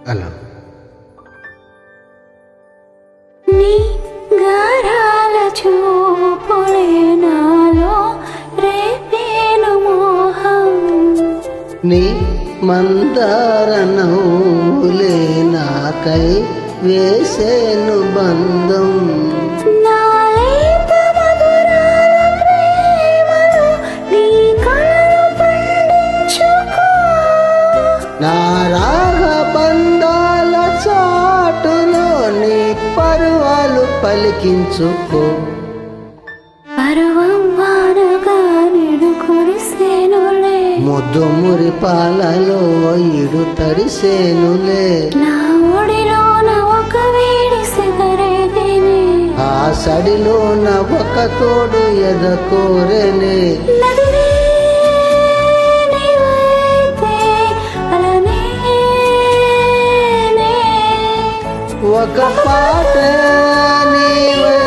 అలా నీ గారాల చూపులే నాలో రేపేను మోహం నీ మందార నవ్వులే నాకై వేసేను బంధం నాలేత మధురాల ప్రేమలో నీ కలలు పండించుకో నా రాగ బంధాల చాటులో నీ పర్వాలు పలికించుకో పర్వం వానగా నిడు కురిసేనులే ముద్దు మురి పాలలో ఇడు తడిసేనులే నా ఒడిలోన ఒక వేడి సిగరేగిని ఆ సడిలోన ఒక తోడు ఎదకోరెనే నదివే నీవైతే అలనే నే. ఒక పాట నీవై